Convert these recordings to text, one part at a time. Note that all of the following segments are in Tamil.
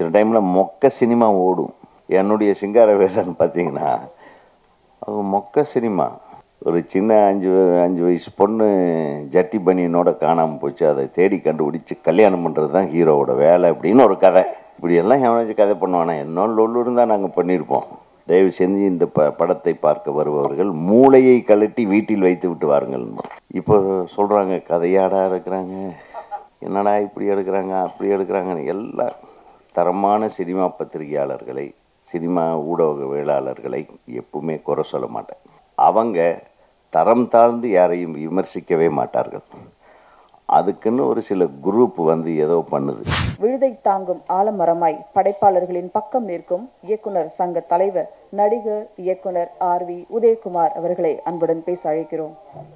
சில டைமில் மொக்க சினிமா ஓடும் என்னுடைய சிங்கார வேலன்னு பார்த்தீங்கன்னா அது மொக்க சினிமா ஒரு சின்ன அஞ்சு அஞ்சு வயசு பொண்ணு ஜட்டி பனியனோட காணாமல் போச்சு அதை தேடி கண்டுபிடிச்சு கல்யாணம் பண்ணுறது தான் ஹீரோவோட வேலை அப்படின்னு ஒரு கதை இப்படி எல்லாம் எவனாச்சும் கதை பண்ணுவானா என்ன லொல்லு இருந்தால் நாங்கள் பண்ணியிருப்போம் தயவு செஞ்சு இந்த ப படத்தை பார்க்க வருபவர்கள் மூளையை கழட்டி வீட்டில் வைத்து விட்டு வாருங்கள் இப்போ சொல்கிறாங்க கதையாடா இருக்கிறாங்க என்னடா இப்படி எடுக்கிறாங்க அப்படி எடுக்கிறாங்கன்னு எல்லாம் தரமான சினிமா பத்திரிகையாளர்களை சினிமா ஊடகவியலாளர்களை எப்பவுமே குறை சொல்ல மாட்டேன் அவங்க தரம் தாழ்ந்து யாரையும் விமர்சிக்கவே மாட்டார்கள் அதுக்குன்னு ஒரு சில குரூப் வந்து ஏதோ பண்ணுது விழுதை தாங்கும் ஆலமரமாய் படைப்பாளர்களின் பக்கம் நிற்கும் இயக்குனர் சங்க தலைவர் நடிகர் இயக்குனர் ஆர் வி உதயகுமார் அவர்களை அன்புடன் பேச அழைக்கிறோம்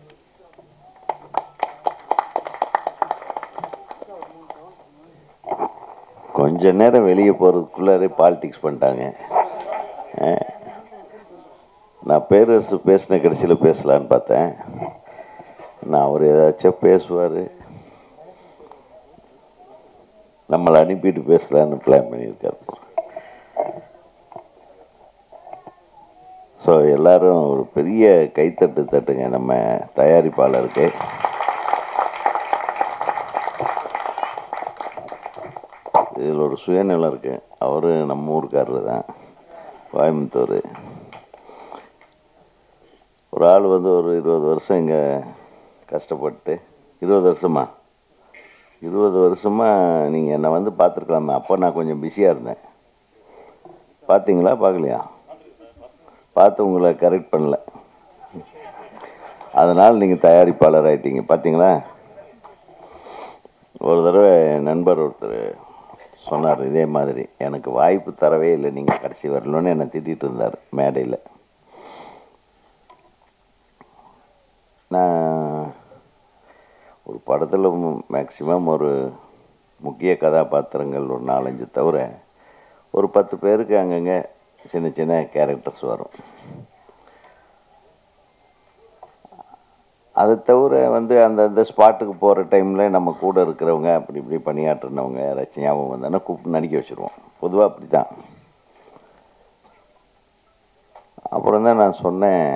கொஞ்ச நேரம் வெளியே போகிறதுக்குள்ளாரே பாலிடிக்ஸ் பண்ணிட்டாங்க அஹ், நான் பேரரசு பேசின கடைசியில் பேசலான்னு பார்த்தேன் நான் அவர் ஏதாச்சும் பேசுவார் நம்மளை அனுப்பிட்டு பேசலான்னு பிளான் பண்ணியிருக்காரு ஸோ எல்லாரும் ஒரு பெரிய கைத்தட்டு தட்டுங்க நம்ம தயாரிப்பாளருக்கு இதில் ஒரு சுயநலம் இருக்கு அவர் நம்ம ஊருக்காரர் தான் கோயம்புத்தூர் ஒரு ஆள் வந்து ஒரு இருபது வருஷம் இங்கே கஷ்டப்பட்டு இருபது வருஷமா இருபது வருஷமா நீங்கள் என்னை வந்து பார்த்துருக்கலாமே அப்போ நான் கொஞ்சம் பிஸியாக இருந்தேன் பார்த்தீங்களா பார்க்கலையா பார்த்து உங்களை கரெக்ட் பண்ணல அதனால் நீங்கள் தயாரிப்பாளர் ஆயிட்டீங்க பார்த்தீங்களா ஒரு தடவை என் நண்பர் ஒருத்தர் சொன்னார் இதே மாதிரி எனக்கு வாய்ப்பு தரவே இல்லை நீங்கள் கடைசி வரலன்னு என்னை திட்டிகிட்டு இருந்தார் மேடையில் நான் ஒரு படத்தில் மேக்சிமம் ஒரு முக்கிய கதாபாத்திரங்கள் ஒரு நாலஞ்சு தவிர ஒரு பத்து பேருக்கு அங்கங்கே சின்ன சின்ன கேரக்டர்ஸ் வரும் அதை தவிர வந்து அந்த அந்த ஸ்பாட்டுக்கு போகிற டைமில் நம்ம கூட இருக்கிறவங்க அப்படி இப்படி பணியாற்றினவங்க யாராச்சும் ஞாபகம் வந்தாங்கன்னா கூப்பிட்டு நடிக்க வச்சுருவோம் பொதுவாக அப்படி தான் அப்புறம் தான் நான் சொன்னேன்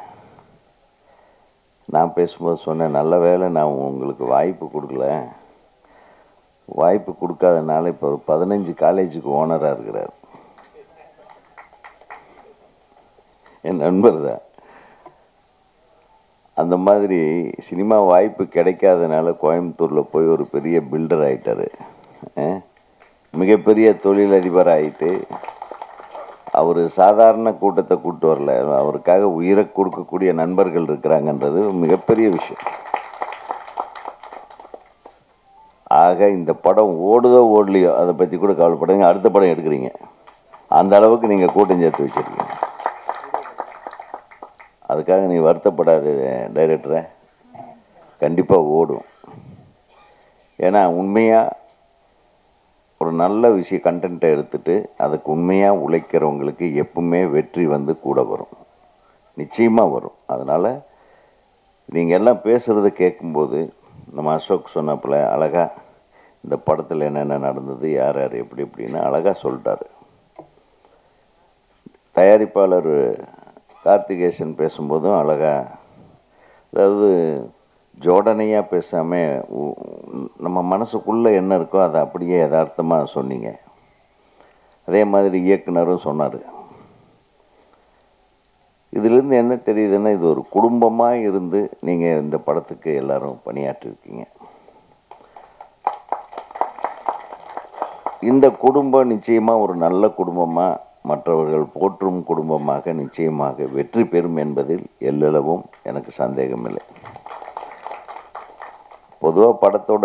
நான் பேசும்போது சொன்னேன் நல்ல வேளை நான் உங்களுக்கு வாய்ப்பு கொடுக்கல வாய்ப்பு கொடுக்காதனால இப்போ ஒரு பதினஞ்சு காலேஜுக்கு ஓனராக இருக்கிறார் என் நண்பர் தான் அந்த மாதிரி சினிமா வாய்ப்பு கிடைக்காதனால கோயம்புத்தூரில் போய் ஒரு பெரிய பில்டர் ஆயிட்டாரு அஹ், மிகப்பெரிய தொழிலதிபர் ஆயிட்டு அவர் சாதாரண கூட்டத்தை கூட்டு வரல அவருக்காக உயிரை கொடுக்கக்கூடிய நண்பர்கள் இருக்கிறாங்கன்றது மிகப்பெரிய விஷயம் ஆக இந்த படம் ஓடுதோ ஓடலையோ அதை பற்றி கூட கவலைப்படுங்க அடுத்த படம் எடுக்கிறீங்க அந்த அளவுக்கு நீங்கள் கூட்டம் சேர்த்து வச்சிருக்கீங்க அதுக்காக நீ வருத்தப்படாத டைரக்டரை கண்டிப்பாக ஓடும் ஏன்னா உண்மையாக ஒரு நல்ல விஷய கண்டென்ட்டை எடுத்துட்டு அதுக்கு உண்மையாக உழைக்கிறவங்களுக்கு எப்பவுமே வெற்றி வந்து கூட வரும் நிச்சயமாக வரும் அதனால் நீங்கள் எல்லாம் பேசுகிறத கேட்கும்போது நம்ம அசோக் சொன்னப்பில் அழகாக இந்த படத்தில் என்னென்ன நடந்தது யார் யார் எப்படி எப்படின்னு அழகாக சொல்லிட்டாரு தயாரிப்பாளர் கார்த்திகேசன் பேசும்போதும் அழகா அதாவது ஜோடனையாக பேசாமல் நம்ம மனசுக்குள்ளே என்ன இருக்கோ அதை அப்படியே யதார்த்தமாக சொன்னீங்க அதே மாதிரி இயக்குனரும் சொன்னார் இதிலிருந்து என்ன தெரியுதுன்னா இது ஒரு குடும்பமாக இருந்து நீங்கள் இந்த படத்துக்கு எல்லாரும் பணியாற்றிருக்கீங்க இந்த குடும்பம் நிச்சயமாக ஒரு நல்ல குடும்பமாக மற்றவர்கள் போற்றும் குடும்பமாக நிச்சயமாக வெற்றி பெறும் என்பதில் எல்லளவும் எனக்கு சந்தேகமில்லை பொதுவாக படத்தோட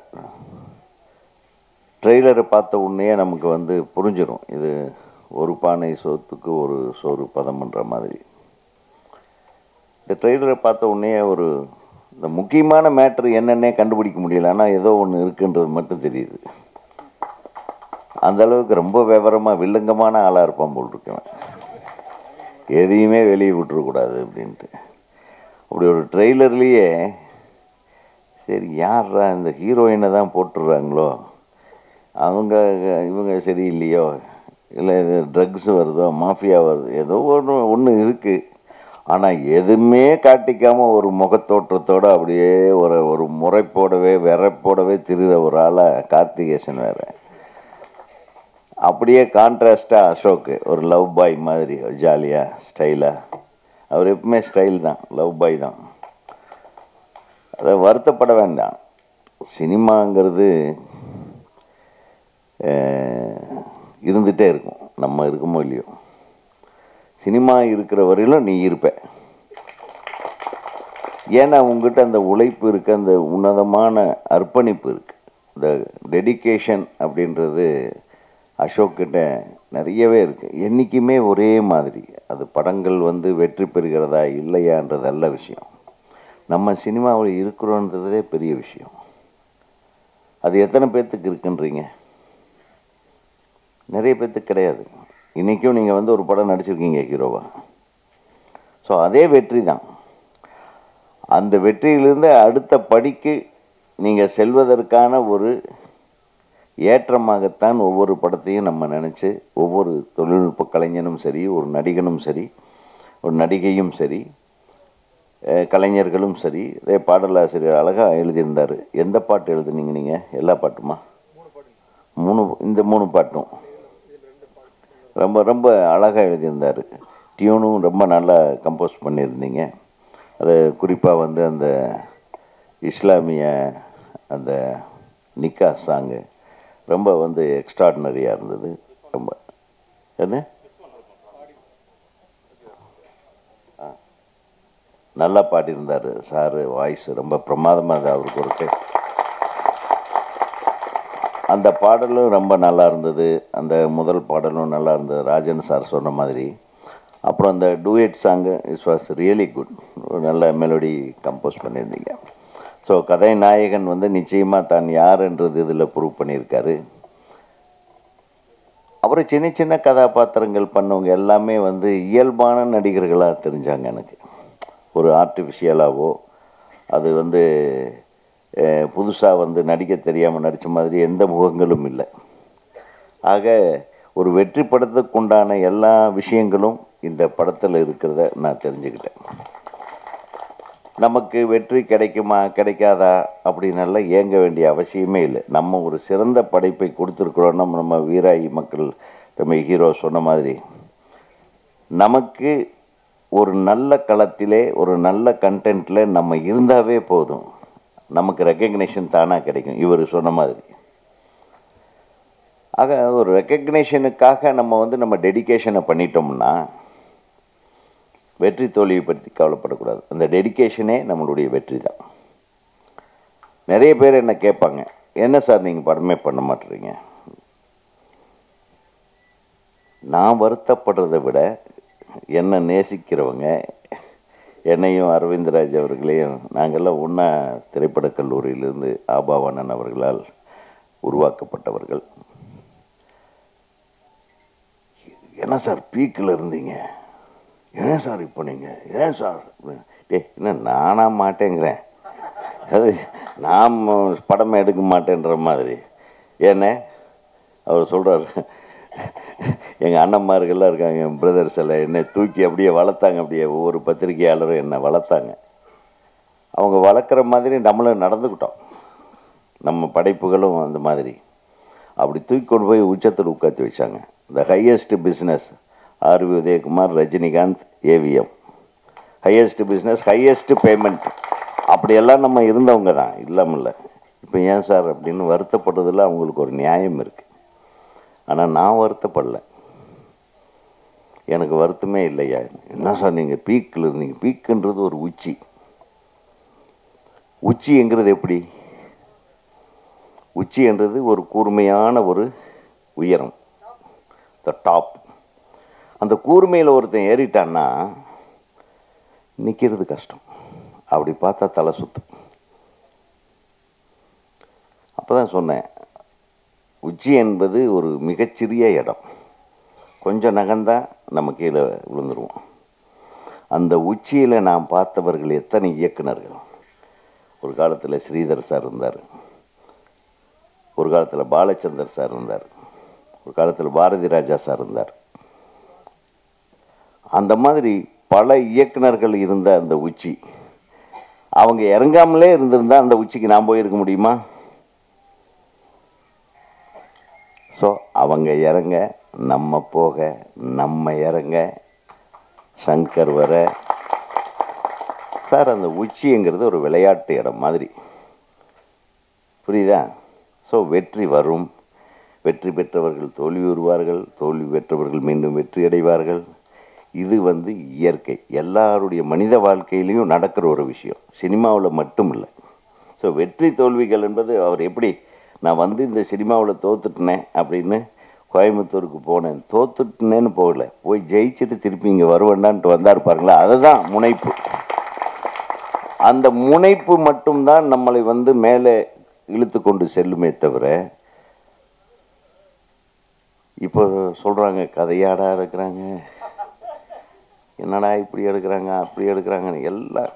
ட்ரெய்லரை பார்த்த உடனே நமக்கு வந்து புரிஞ்சிடும் இது ஒரு பானை சோத்துக்கு ஒரு சோறு பதம்ன்ற மாதிரி இந்த ட்ரெய்லரை பார்த்த உடனே ஒரு இந்த முக்கியமான மேட்ரு என்னன்னே கண்டுபிடிக்க முடியல ஆனால் ஏதோ ஒன்று இருக்குன்றது மட்டும் தெரியுது அந்த அளவுக்கு ரொம்ப விவரமாக வில்லங்கமான ஆளாக இருப்பான் போல் இருக்கவன் எதையுமே வெளியே விட்டுறக்கூடாது அப்படின்ட்டு அப்படி ஒரு ட்ரெய்லர்லேயே சரி யார்ரா இந்த ஹீரோயினை தான் போட்டுடுறாங்களோ அவங்க இவங்க சரியில்லையோ இல்லை இது ட்ரக்ஸ் வருதோ மாஃபியா வருது ஏதோ ஒன்று ஒன்று இருக்குது ஆனால் எதுவுமே காட்டிக்காமல் ஒரு முகத்தோற்றத்தோடு அப்படியே ஒரு ஒரு முறைப்போடவே வெறப்போடவே திரிகிற ஒரு ஆளாக கார்த்திகேசன் வேறு அப்படியே கான்ட்ராஸ்டாக அசோக்கு ஒரு லவ் பாய் மாதிரி ஜாலியாக ஸ்டைலாக அவர் எப்பவுமே ஸ்டைல் தான் லவ் பாய் தான் அதை வருத்தப்பட வேண்டாம் சினிமாங்கிறது அஹ், இருந்துகிட்டே இருக்கும் நம்ம இருக்குமோ இல்லையோ சினிமா இருக்கிற வரையிலும் நீ இருப்ப ஏன்னா உங்ககிட்ட அந்த உழைப்பு இருக்கு அந்த உன்னதமான அர்ப்பணிப்பு இருக்கு இந்த டெடிகேஷன் அப்படின்றது அசோக் கிட்ட நிறையவே இருக்கு என்றைக்குமே ஒரே மாதிரி அது படங்கள் வந்து வெற்றி பெறுகிறதா இல்லையான்றது அல்ல விஷயம் நம்ம சினிமாவில் இருக்கிறோன்றதே பெரிய விஷயம் அது எத்தனை பேர்த்துக்கு இருக்குன்றீங்க நிறைய பேர்த்துக்கு கிடையாது இன்றைக்கும் நீங்கள் வந்து ஒரு படம் நடிச்சிருக்கீங்க ஹீரோவா ஸோ அதே வெற்றி தான் அந்த வெற்றியிலிருந்து அடுத்த படிக்கு நீங்கள் செல்வதற்கான ஒரு ஏற்றமாகத்தான் ஒவ்வொரு படத்தையும் நம்ம நினச்சி ஒவ்வொரு தொழில்நுட்ப கலைஞனும் சரி ஒரு நடிகனும் சரி ஒரு நடிகையும் சரி அஹ் கலைஞர்களும் சரி இதே பாடலாசிரியர் அழகாக எழுதியிருந்தார் எந்த பாட்டு எழுதுனீங்க நீங்கள் எல்லா பாட்டுமா மூணு இந்த மூணு பாட்டும் ரொம்ப ரொம்ப அழகாக எழுதியிருந்தார் டியூனும் ரொம்ப நல்லா கம்போஸ் பண்ணியிருந்தீங்க அது குறிப்பாக வந்து அந்த இஸ்லாமிய அந்த நிக்கா சாங்கு ரொம்ப வந்து எக்ஸ்ட்ராடினரியாக இருந்தது ரொம்ப என்ன ஆ. நல்லா பாடியிருந்தார் சாரு வாய்ஸ் ரொம்ப பிரமாதமாக இருந்தது அவருக்கு ஒரு கே- அந்த பாடலும் ரொம்ப நல்லா இருந்தது அந்த முதல் பாடலும் நல்லா இருந்தது ராஜன் சார் சொன்ன மாதிரி அப்புறம் அந்த duet song is was really good நல்ல மெலோடி கம்போஸ் பண்ணியிருந்தீங்க ஸோ கதை நாயகன் வந்து நிச்சயமாக தான் யாருன்றது இதில் ப்ரூவ் பண்ணியிருக்காரு அப்புறம் சின்ன சின்ன கதாபாத்திரங்கள் பண்ணவங்க எல்லாமே வந்து இயல்பான நடிகர்களாக தெரிஞ்சாங்க எனக்கு ஒரு ஆர்டிஃபிஷியலாகவோ அது வந்து புதுசாக வந்து நடிக்க தெரியாமல் நடித்த மாதிரி எந்த முகங்களும் இல்லை ஆக ஒரு வெற்றி படத்துக்கு உண்டான எல்லா விஷயங்களும் இந்த படத்தில் இருக்கிறத நான் தெரிஞ்சுக்கிட்டேன் நமக்கு வெற்றி கிடைக்குமா கிடைக்காதா அப்படின்னெல்லாம் ஏங்க வேண்டிய அவசியமே இல்லை நம்ம ஒரு சிறந்த படைப்பை கொடுத்துருக்குறோம் நம்ம நம்ம வீராயி மக்கள் நம்ம ஹீரோ சொன்ன மாதிரி நமக்கு ஒரு நல்ல களத்திலே ஒரு நல்ல கண்டென்ட்டில் நம்ம இருந்தாவே போதும் நமக்கு ரெக்கக்னேஷன் தானாக கிடைக்கும் இவர் சொன்ன மாதிரி ஆக ஒரு ரெக்கக்னேஷனுக்காக நம்ம வந்து நம்ம டெடிகேஷனை பண்ணிட்டோம்னா வெற்றி தோல்வியை பற்றி கவலைப்படக்கூடாது அந்த டெடிகேஷனே நம்மளுடைய வெற்றி தான் நிறைய பேர் என்ன கேட்பாங்க என்ன சார் நீங்கள் படமே பண்ண மாட்டேறீங்க நான் வருத்தப்படுறதை விட என்னை நேசிக்கிறவங்க என்னையும் அரவிந்தராஜ் அவர்களையும் நாங்கள்லாம் ஒன்றா திரைப்படக் கல்லூரியிலிருந்து ஆபாவானன் அவர்களால் உருவாக்கப்பட்டவர்கள் என்ன சார் பீக்கில் இருந்தீங்க ஏன் சார் இப்போ நீங்கள் ஏன் சார் டே என்ன நானா மாட்டேங்கிறேன் அது நாம் படமே எடுக்க மாட்டேன்ற மாதிரி ஏன்னே அவர் சொல்கிறார் எங்கள் அண்ணன்மார்கள்லாம் இருக்காங்க என் பிரதர்ஸ் எல்லாம் என்னை தூக்கி அப்படியே வளர்த்தாங்க அப்படியே ஒவ்வொரு பத்திரிகையாளரும் என்னை வளர்த்தாங்க அவங்க வளர்க்குற மாதிரி நம்மளும் நடந்துக்கிட்டோம் நம்ம படைப்புகளும் அந்த மாதிரி அப்படி தூக்கி கொண்டு போய் உச்சத்தில் உட்காத்தி வச்சாங்க the highest business R V Udhayakumar Rajinikanth AVM highest business highest payment அப்படியெல்லாம் நம்ம இருந்தவங்க தான் இல்லாமல் இல்லை இப்போ ஏன் சார் அப்படின்னு வருத்தப்படுறதுல அவங்களுக்கு ஒரு நியாயம் இருக்குது ஆனால் நான் வருத்தப்படல எனக்கு வருத்தமே இல்லையா என்ன சார் நீங்கள் பீக்கில் இருந்தீங்க பீக்குன்றது ஒரு உச்சி உச்சிங்கிறது எப்படி உச்சி என்றது ஒரு கூர்மையான ஒரு உயரம் த டாப் அந்த கூர்மையில் ஒருத்தன் ஏறிட்டான்னா நிற்கிறது கஷ்டம் அப்படி பார்த்தா தலை சுத்தும் அப்போ தான் சொன்னேன் உச்சி என்பது ஒரு மிகச்சிறிய இடம் கொஞ்சம் நகர்ந்தா நம்ம கீழே விழுந்துருவோம் அந்த உச்சியில் நாம் பார்த்தவர்கள் எத்தனை இயக்குனர்கள் ஒரு காலத்தில் ஸ்ரீதர் சார் இருந்தார் ஒரு காலத்தில் பாலச்சந்தர் சார் இருந்தார் ஒரு காலத்தில் பாரதி ராஜா சார் இருந்தார் அந்த மாதிரி பல இயக்குனர்கள் இருந்த அந்த உச்சி அவங்க இறங்காமலே இருந்திருந்தா அந்த உச்சிக்கு நான் போயிருக்க முடியுமா ஸோ அவங்க இறங்க நம்ம போக நம்ம இறங்க சங்கர் வர சார் அந்த உச்சிங்கிறது ஒரு விளையாட்டு இடம் மாதிரி புரியுதா ஸோ வெற்றி வரும் வெற்றி பெற்றவர்கள் தோல்வி வருவார்கள் தோல்வி பெற்றவர்கள் மீண்டும் வெற்றி அடைவார்கள் இது வந்து இயற்கை எல்லாருடைய மனித வாழ்க்கையிலையும் நடக்கிற ஒரு விஷயம் சினிமாவில் மட்டும் இல்லை ஸோ வெற்றி தோல்விகள் என்பது அவர் எப்படி நான் வந்து இந்த சினிமாவில் தோத்துட்டினேன் அப்படின்னு கோயம்புத்தூருக்கு போனேன் தோத்துட்டினேன்னு போகல போய் ஜெயிச்சுட்டு திருப்பி இங்கே வருவேண்டான்ட்டு வந்தார் பாருங்களா அதுதான் முனைப்பு அந்த முனைப்பு மட்டும்தான் நம்மளை வந்து மேலே இழுத்து கொண்டு செல்லுமே தவிர இப்போ சொல்கிறாங்க கதையாடா இருக்கிறாங்க என்னடா இப்படி எடுக்கிறாங்க அப்படி எடுக்கிறாங்கன்னு எல்லாம்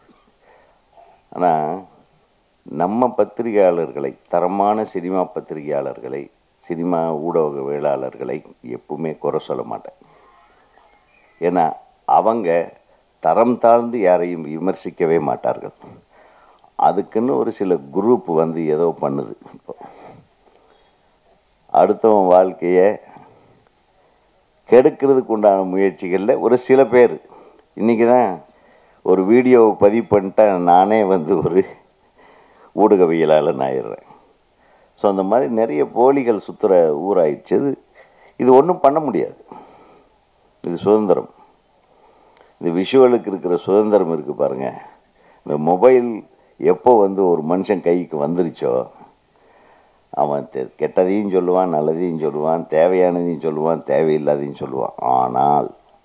ஆனால் நம்ம பத்திரிகையாளர்களை தரமான சினிமா பத்திரிகையாளர்களை சினிமா ஊடகவியலாளர்களை எப்பவுமே குறை சொல்ல மாட்டேன் ஏன்னா அவங்க தரம் தாழ்ந்து யாரையும் விமர்சிக்கவே மாட்டார்கள் அதுக்குன்னு ஒரு சில குரூப் வந்து ஏதோ பண்ணுது இப்போ அடுத்தவன் வாழ்க்கையை கெடுக்கிறதுக்கு உண்டான முயற்சிகளில் ஒரு சில பேர் இன்றைக்கி தான் ஒரு வீடியோவை பதிவு பண்ணிட்டா நானே வந்து ஒரு ஊடகவியலாளன் ஆயிடுறேன் ஸோ அந்த மாதிரி நிறைய போலிகள் சுற்றுற ஊராயிடுச்சு இது இது ஒன்றும் பண்ண முடியாது இது சுதந்திரம் இந்த விஷுவலுக்கு இருக்கிற சுதந்திரம் இருக்குது பாருங்கள் இந்த மொபைல் எப்போ வந்து ஒரு மனுஷன் கைக்கு வந்துருச்சோ அவன் தெ- கெட்டதையும் சொல்லுவான் நல்லதையும் சொல்லுவான் தேவையானதையும் சொல்லுவான் தேவையில்லாதையும் சொல்லுவான் ஆனால்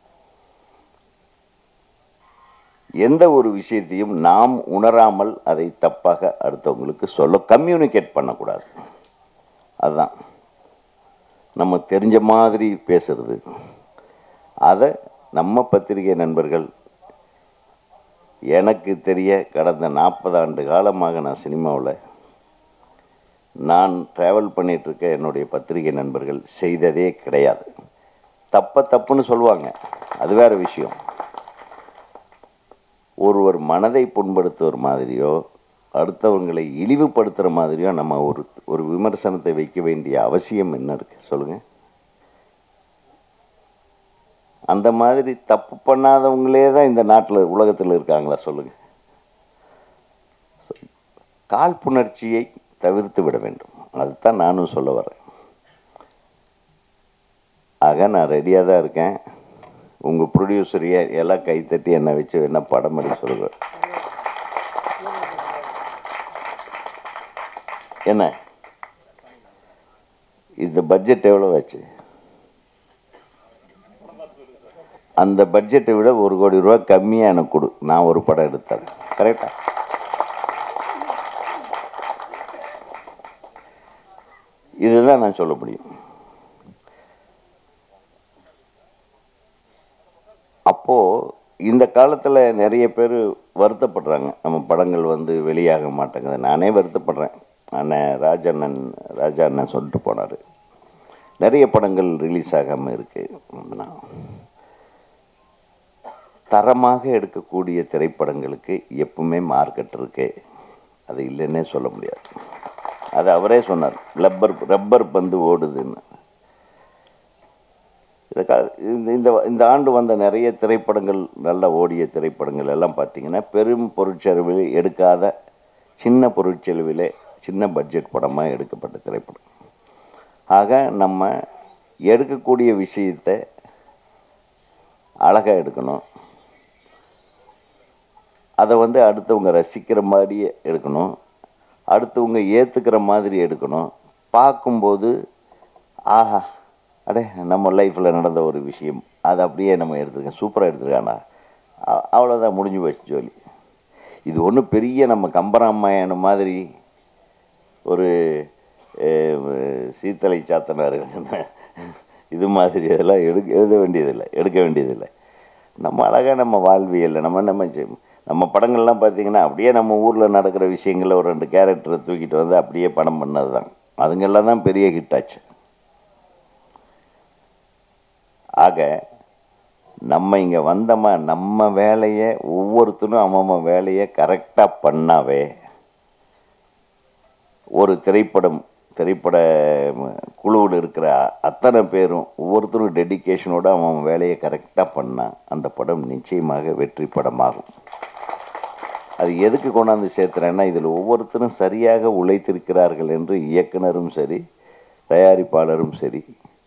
எந்த ஒரு விஷயத்தையும் நாம் உணராமல் அதை தப்பாக அடுத்தவங்களுக்கு சொல்ல கம்யூனிகேட் பண்ணக்கூடாது அதுதான் நம்ம தெரிஞ்ச மாதிரி பேசுறது அதை நம்ம பத்திரிகை நண்பர்கள் எனக்கு தெரிய கடந்த நாற்பது ஆண்டு காலமாக நான் சினிமாவில் நான் ட்ராவல் பண்ணிட்டு இருக்க என்னுடைய பத்திரிகை நண்பர்கள் செய்ததே கிடையாது தப்ப தப்புன்னு சொல்லுவாங்க அது வேற விஷயம் ஒருவர் மனதை புண்படுத்துவர் மாதிரியோ அடுத்தவங்களை இழிவுபடுத்துகிற மாதிரியோ நம்ம ஒரு ஒரு விமர்சனத்தை வைக்க வேண்டிய அவசியம் என்ன இருக்கு சொல்லுங்க அந்த மாதிரி தப்பு பண்ணாதவங்களே தான் இந்த நாட்டில் உலகத்தில் இருக்காங்களா சொல்லுங்க காழ்ப்புணர்ச்சியை தவிர்த்து விட வேண்டும் அதுதான் நானும் சொல்ல வரேன் ஆக நான் ரெடியாக தான் இருக்கேன் உங்கள் ப்ரொடியூசரையே எல்லாம் கைத்தட்டி என்னை வச்சு என்ன படம் எடுக்க சொல்லுங்க என்ன இந்த பட்ஜெட் எவ்வளோ ஆச்சு அந்த பட்ஜெட்டை விட ஒரு கோடி ரூபா கம்மியாக எனக்கு கொடு நான் ஒரு படம் எடுத்தேன் கரெக்டா இதுதான் நான் சொல்ல முடியும் அப்போ இந்த காலத்தில் நிறைய பேர் வருத்தப்படுறாங்க நம்ம படங்கள் வந்து வெளியாக மாட்டேங்குது நானே வருத்தப்படுறேன் அண்ணன் ராஜண்ணன் ராஜா அண்ணன் சொல்லிட்டு போனார் நிறைய படங்கள் ரிலீஸ் ஆகாமல் இருக்கு நான் தரமாக எடுக்கக்கூடிய திரைப்படங்களுக்கு எப்பவுமே மார்க்கெட் இருக்கு அது இல்லைன்னே சொல்ல முடியாது அது அவரே சொன்னார் ரப்பர் ரப்பர் பந்து ஓடுதுன்னு இந்த கா- இந்த இந்த இந்த ஆண்டு வந்த நிறைய திரைப்படங்கள் நல்ல ஓடிய திரைப்படங்கள் எல்லாம் பார்த்தீங்கன்னா பெரும் பொருட்செலவில் எடுக்காத சின்ன பொருட்செலவிலே சின்ன பட்ஜெட் படமாக எடுக்கப்பட்ட திரைப்படம் ஆக நம்ம எடுக்கக்கூடிய விஷயத்தை அழகாக எடுக்கணும் அதை வந்து அடுத்தவங்க ரசிக்கிற மாதிரியே எடுக்கணும் அடுத்தவங்க ஏற்றுக்கிற மாதிரி எடுக்கணும் பார்க்கும்போது ஆஹா அடே நம்ம லைஃப்பில் நடந்த ஒரு விஷயம் அதை அப்படியே நம்ம எடுத்துருக்கேன் சூப்பராக எடுத்துருக்கானா அ- அவ்வளோதான் முடிஞ்சு போச்சு ஜோலி இது ஒன்றும் பெரிய நம்ம கம்பராமாயணம் மாதிரி ஒரு அஹ், சீத்தலை சாத்தனார் எழுதின இது மாதிரி இதெல்லாம் எடுக்க எழுத வேண்டியதில்லை எடுக்க வேண்டியதில்லை நம்ம அழகாக நம்ம வாழ்வியல்ல நம்ம நம்ம செ- நம்ம படங்கள்லாம் பார்த்தீங்கன்னா அப்படியே நம்ம ஊரில் நடக்கிற விஷயங்கள ஒரு ரெண்டு கேரக்டரை தூக்கிட்டு வந்து அப்படியே படம் பண்ணது தான் அதுங்கெல்லாம் தான் பெரிய ஹிட் ஆச்சு ஆக நம்ம இங்கே வந்தோமா நம்ம வேலையை ஒவ்வொருத்தரும் அவன் வேலையை கரெக்டாக பண்ணாவே ஒரு திரைப்படம் திரைப்பட குழுவில் இருக்கிற அத்தனை பேரும் ஒவ்வொருத்தரும் டெடிகேஷனோட அவன் வேலையை கரெக்டாக பண்ணால் அந்த படம் நிச்சயமாக வெற்றி படமாகும் அது எதுக்கு கொண்டாந்து சேர்த்துறேன்னா இதில் ஒவ்வொருத்தரும் சரியாக உழைத்திருக்கிறார்கள் என்று இயக்குனரும் சரி தயாரிப்பாளரும் சரி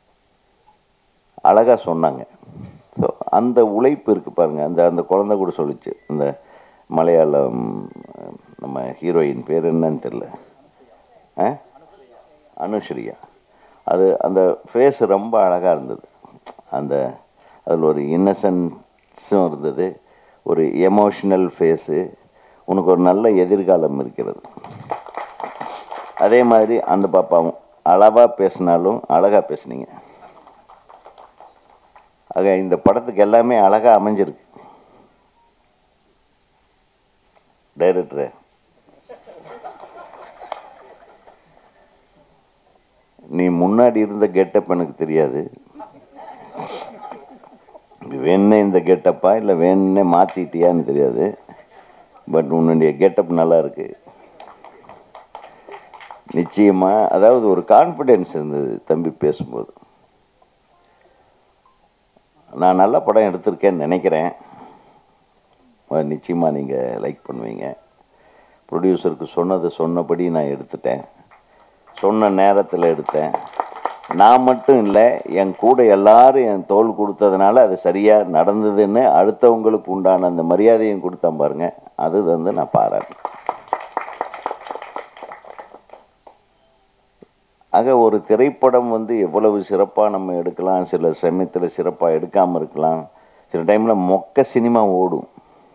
அழகாக சொன்னாங்க ஸோ அந்த உழைப்பு இருக்கு பாருங்க அந்த அந்த குழந்தை கூட சொல்லிச்சு இந்த மலையாளம் நம்ம ஹீரோயின் பேர் என்னன்னு தெரில ஆ அனுஸ்ரீயா அது அந்த ஃபேஸ் ரொம்ப அழகாக இருந்தது அந்த அதில் ஒரு இன்னசென்ஸும் இருந்தது ஒரு எமோஷ்னல் ஃபேஸு உனக்கு ஒரு நல்ல எதிர்காலம் இருக்கிறது அதே மாதிரி அந்த பாப்பாவும் அளவாக பேசினாலும் அழகாக பேசுனீங்க ஆக இந்த படத்துக்கு எல்லாமே அழகாக அமைஞ்சிருக்கு டைரக்டரு நீ முன்னாடி இருந்த கெட்டப் எனக்கு தெரியாது வேணே இந்த கெட்டப்பா இல்லை வேணே மாற்றிட்டியான்னு தெரியாது பட் உன்னுடைய கெட்டப் நல்லா இருக்கு நிச்சயமா அதாவது ஒரு கான்ஃபிடென்ஸ் இருந்தது தம்பி பேசும்போது நான் நல்ல படம் எடுத்திருக்கேன்னு நினைக்கிறேன் அஹ் நிச்சயமா நீங்கள் லைக் பண்ணுவீங்க ப்ரொடியூசருக்கு சொன்னதை சொன்னபடி நான் எடுத்துட்டேன் சொன்ன நேரத்தில் எடுத்தேன் நான் மட்டும் இல்லை என் கூட எல்லாரும் என் தோல் கொடுத்ததுனால அது சரியாக நடந்ததுன்னு அடுத்தவங்களுக்கு உண்டான அந்த மரியாதையும் கொடுத்தேன் பாருங்க அது வந்து நான் பாராட்டேன் ஆக ஒரு திரைப்படம் வந்து எவ்வளவு சிறப்பாக நம்ம எடுக்கலாம் சில சமயத்தில் சிறப்பாக எடுக்காமல் இருக்கலாம் சில டைமில் மொக்க சினிமா ஓடும்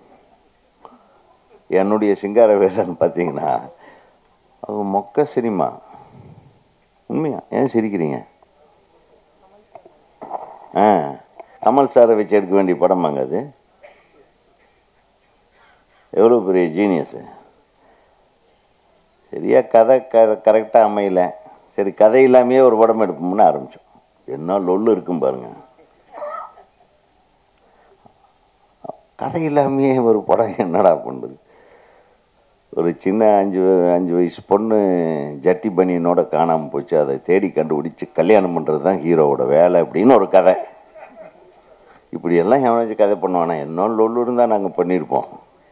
என்னுடைய சிங்கார வேலன்னு பார்த்தீங்கன்னா அது மொக்க சினிமா உண்மையா ஏன் சிரிக்கிறீங்க ஆ கமல் சாரை வச்சு எடுக்க வேண்டிய படமாங்க அது எவ்வளோ பெரிய ஜீனியஸு சரியா கதை க கரெக்டாக அமையல சரி கதை இல்லாமையே ஒரு படம் எடுப்போம்னு ஆரம்பித்தோம் என்ன லொல்லு இருக்கும் பாருங்க கதை இல்லாமையே ஒரு படம் என்னடா பண்ணுறது ஒரு சின்ன அஞ்சு அஞ்சு வயசு பொண்ணு ஜட்டி பனியனோட காணாமல் போச்சு அதை தேடி கண்டுபிடிச்சு கல்யாணம் பண்ணுறது தான் ஹீரோவோட வேலை அப்படின்னு ஒரு கதை இப்படி எல்லாம் எவனாச்சும் கதை பண்ணுவானா என்ன லொல்லு இருந்தால் நாங்கள் பண்ணியிருப்போம்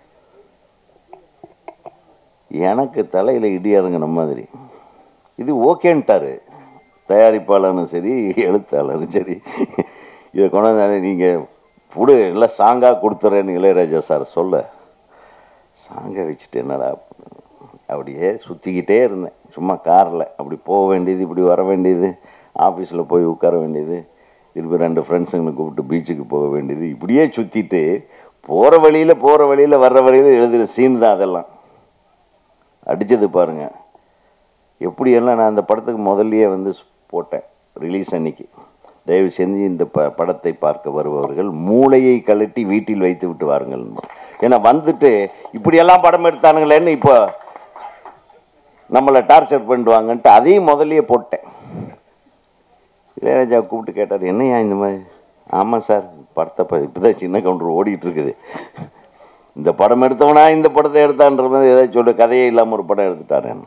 எனக்கு தலையில் இடி இறங்குன மாதிரி இது ஓகேன்ட்டாரு தயாரிப்பாளரும் சரி எழுத்தாளரும் சரி இதை கொண்டாந்து நீங்கள் புடு எல்லாம் சாங்காக கொடுத்துறேன்னு இளையராஜா சார் சொல்ல சாங்கை வச்சுட்டு என்னடா அப்படியே சுற்றிக்கிட்டே இருந்தேன் சும்மா காரில் அப்படி போக வேண்டியது இப்படி வர வேண்டியது ஆஃபீஸில் போய் உட்கார வேண்டியது திருப்பி ரெண்டு ஃப்ரெண்ட்ஸுங்களை கூப்பிட்டு பீச்சுக்கு போக வேண்டியது இப்படியே சுற்றிட்டு போகிற வழியில் போகிற வழியில் வர்ற வழியில் எழுதுகிற சீன் தான் அதெல்லாம் அடித்தது பாருங்க எப்படியெல்லாம் நான் அந்த படத்துக்கு முதல்லயே வந்து போட்டேன் ரிலீஸ் அன்னைக்கு தயவு செஞ்சு இந்த ப படத்தை பார்க்க வருபவர்கள் மூளையை கழட்டி வீட்டில் வைத்து விட்டு வாருங்கள் ஏன்னா வந்துட்டு இப்படியெல்லாம் படம் எடுத்தானுங்களேன்னு இப்போ நம்மளை டார்ச்சர் பண்ணிடுவாங்கன்ட்டு அதையும் முதல்லயே போட்டேன் இளையராஜா கூப்பிட்டு கேட்டார் என்னையா இந்த மாதிரி ஆமாம் சார் படத்தை இப்போ இப்போதான் சின்ன கவுண்டர் ஓடிட்டு இருக்குது இந்த படம் எடுத்தவனா இந்த படத்தை எடுத்தான்ற மாதிரி ஏதாச்சும் சொல்லு கதையே இல்லாமல் ஒரு படம் எடுத்துட்டாரேன்னு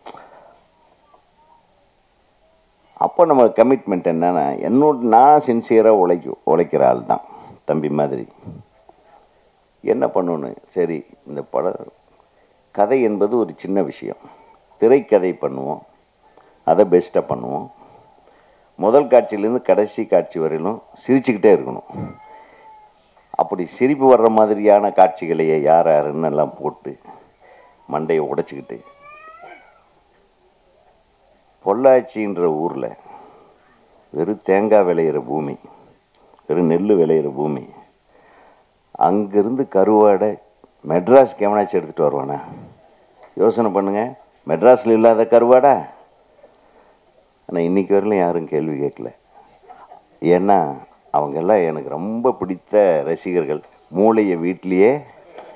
அப்போ நம்ம கமிட்மெண்ட் என்னன்னா என்னோட நான் சின்சியராக உழைக்கும் உழைக்கிற ஆள் தான் தம்பி மாதிரி என்ன பண்ணணும் சரி இந்த படம் கதை என்பது ஒரு சின்ன விஷயம் திரைக்கதை பண்ணுவோம் அதை பெஸ்ட்டாக பண்ணுவோம் முதல் காட்சியிலேருந்து கடைசி காட்சி வரையிலும் சிரிச்சுக்கிட்டே இருக்கணும் அப்படி சிரிப்பு வர்ற மாதிரியான காட்சிகளையே யார் யாருன்னு எல்லாம் போட்டு மண்டையை உடைச்சிக்கிட்டு பொள்ளாச்சின்ற ஊரில் வெறும் தேங்காய் விளையிற பூமி வெறும் நெல் விளையிற பூமி அங்கேருந்து கருவாடை மெட்ராஸ் கேமனாச்சு எடுத்துகிட்டு வருவானா யோசனை பண்ணுங்க மெட்ராஸில் இல்லாத கருவாடா ஆனால் இன்னைக்கு வரையிலும் யாரும் கேள்வி கேட்கல ஏன்னா அவங்கெல்லாம் எனக்கு ரொம்ப பிடித்த ரசிகர்கள் மூளையை வீட்லேயே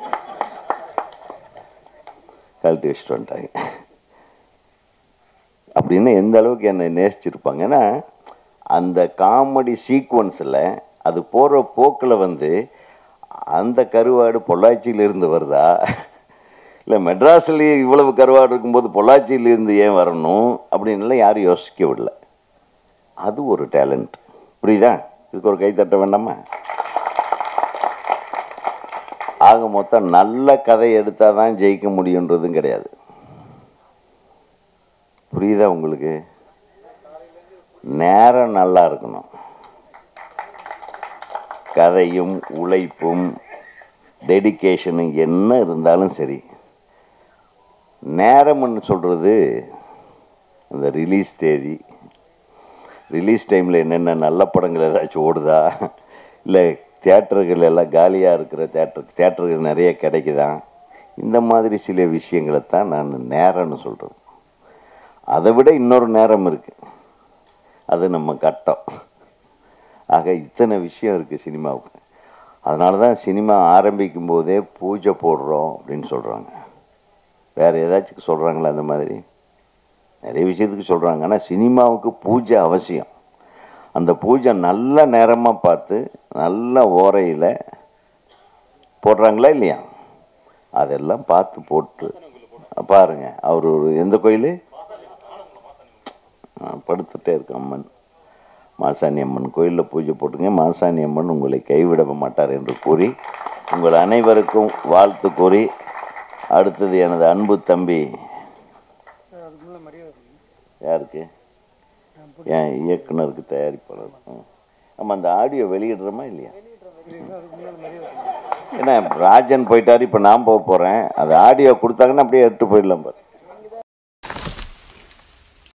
கழட்டி வச்சுட்டு வந்துட்டாங்க அப்படின்னு எந்த அளவுக்கு என்னை நேசிச்சிருப்பாங்க ஏன்னா அந்த காமெடி சீக்வன்ஸில் அது போகிற போக்கில் வந்து அந்த கருவாடு பொள்ளாச்சியிலிருந்து வருதா இல்லை மெட்ராஸ்லேயே இவ்வளவு கருவாடு இருக்கும்போது பொள்ளாச்சியிலிருந்து ஏன் வரணும் அப்படின்னுலாம் யாரும் யோசிக்க விடல அது ஒரு டேலண்ட் புரியுதா இதுக்கு ஒரு கை தட்ட வேண்டாமா ஆக மொத்தம் நல்ல கதை எடுத்தால் தான் ஜெயிக்க முடியுன்றதும் கிடையாது புரியுதா உங்களுக்கு நேரம் நல்லா இருக்கணும் கதையும் உழைப்பும் டெடிகேஷனும் என்ன இருந்தாலும் சரி நேரம்னு சொல்கிறது அந்த ரிலீஸ் தேதி ரிலீஸ் டைமில் என்னென்ன நல்ல படங்கள் ஏதாச்சும் ஓடுதா இல்லை தேட்டர்கள் எல்லாம் காலியாக இருக்கிற தேட்டர் தேட்டர்கள் நிறைய கிடைக்குதா இந்த மாதிரி சில விஷயங்களை தான் நான் நேரம்னு சொல்கிறது அதை விட இன்னொரு நேரம் இருக்குது அது நம்ம கட்டம் ஆக இத்தனை விஷயம் இருக்குது சினிமாவுக்கு அதனால தான் சினிமா ஆரம்பிக்கும் போதே பூஜை போடுறோம் அப்படின்னு சொல்கிறாங்க வேறு ஏதாச்சும் சொல்கிறாங்களா அந்த மாதிரி நிறைய விஷயத்துக்கு சொல்கிறாங்க ஆனால் சினிமாவுக்கு பூஜை அவசியம் அந்த பூஜை நல்ல நேரமாக பார்த்து நல்ல ஓரையில் போடுறாங்களா இல்லையா அதெல்லாம் பார்த்து போட்டு பாருங்க அவர் ஒரு எந்த கோயில் படுத்துட்டே இருக்கு அம்மன் மாசாணி அம்மன் கோயிலில் பூஜை போட்டுங்க மாசாணி அம்மன் உங்களை கைவிட மாட்டார் என்று கூறி உங்கள் அனைவருக்கும் வாழ்த்து கூறி அடுத்தது எனது அன்பு தம்பி யாருக்கு என் இயக்குனருக்கு தயாரிப்பாளர் ஆமாம் அந்த ஆடியோ வெளியிடுறோமா இல்லையா ஏன்னா ராஜன் போயிட்டாரு இப்போ நான் போக போகிறேன் அது ஆடியோ கொடுத்தாங்கன்னா அப்படியே எடுத்து போயிடலாம் பாரு